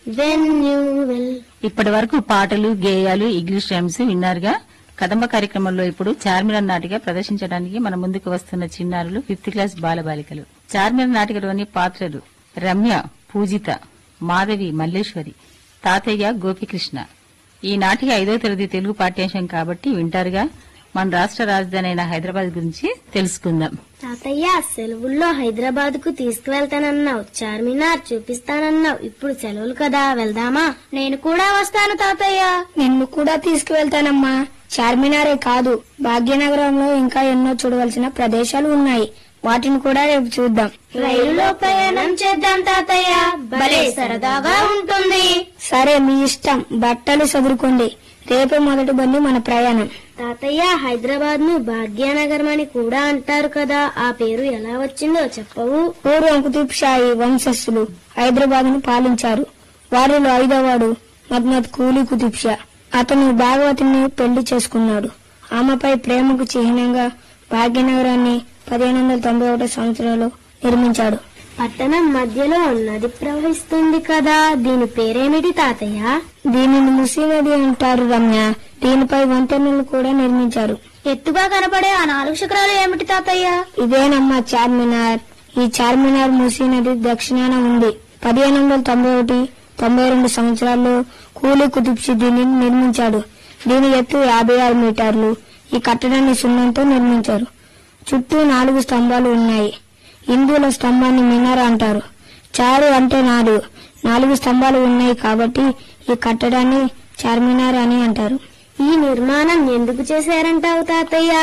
when you will ఇప్పటి వరకు పాటలు గేయాలు ఇంగ్లీష్ రైమ్స్ విన్నారుగా కదంబ కార్యక్రమంలో ఇప్పుడు చార్మినార్ నాటిక ప్రదర్శించడానికి మన ముందుకు వస్తున్న చిన్నారులు ఫిఫ్త్ క్లాస్ బాలబాలికలు చార్మినార్ నాటికలోని పాత్రలు రమ్య పూజిత మాధవి మల్లేశ్వరి తాతయ్య గోపికృష్ణ ఈ నాటిక ఐదో తరగతి తెలుగు పాఠ్యాంశం కాబట్టి వింటారుగా మన రాష్ట్ర రాజధాని అయిన హైదరాబాద్ గురించి తెలుసుకుందాం తాతయ్య సెలవుల్లో హైదరాబాద్ కు తీసుకువెళ్తానన్నావు చార్మినార్ చూపిస్తానన్నావు ఇప్పుడు సెలవులు కదా వెళ్దామా నేను కూడా వస్తాను తాతయ్య నిన్ను కూడా తీసుకువెళ్తానమ్మా చార్మినారే కాదు భాగ్యనగరంలో ఇంకా ఎన్నో చూడవలసిన ప్రదేశాలు ఉన్నాయి వాటిని కూడా రేపు చూద్దాం రైలులో ప్రయాణం చేద్దాం తాతయ్య భలే సరదాగా ఉంటుంది సరే మీ ఇష్టం బట్టలు సదురుకోండి రేపే మొదటి బండి మన ప్రయాణం తాతయ్య హైదరాబాద్ ను భాగ్యనగరం అని కూడా అంటారు కదా ఆ పేరు ఎలా వచ్చిందో చెప్పవు పూర్వం కుతుబ్ షాహీ వంశస్థులు హైదరాబాద్ ను పాలించారు వారిలో ఐదవవాడు మహ్మద్ కూలీ కుతుబ్ షా అతను భాగవతిని పెళ్లి చేసుకున్నాడు ఆమెపై ప్రేమకు చిహ్నంగా భాగ్యనగరాన్ని పదిహేను వందల తొంభై ఒకటో సంవత్సరంలో నిర్మించాడు పట్టణం మధ్యలో నది ప్రవహిస్తుంది కదా దీని పేరేమిటి తాతయ్య దీనిని ముసీ నది అంటారు రమ్య దీనిపై వంతెనలు కూడా నిర్మించారు ఎత్తుగా కనపడే ఆ నాలుగు శిఖరాలు ఏమిటి తాతయ్య ఇదేనమ్మా చార్మినార్ ఈ చార్మినార్ మూసీ నది దక్షిణాన ఉంది పదిహేను వందల తొంభై ఒకటి తొంభై రెండు సంవత్సరాల్లో కూలీ కుతుబ్షి దీనిని నిర్మించాడు దీని ఎత్తు యాభై ఆరు మీటర్లు ఈ కట్టడాన్ని సున్నంతో నిర్మించారు చుట్టూ నాలుగు స్తంభాలు ఉన్నాయి హిందువుల స్తంభాన్ని మినార్ అంటారు చారు అంటే నాలుగు నాలుగు స్తంభాలు ఉన్నాయి కాబట్టి ఈ కట్టడాన్ని చార్మినార్ అని అంటారు ఈ నిర్మాణం ఎందుకు చేశారంటావు తాతయ్య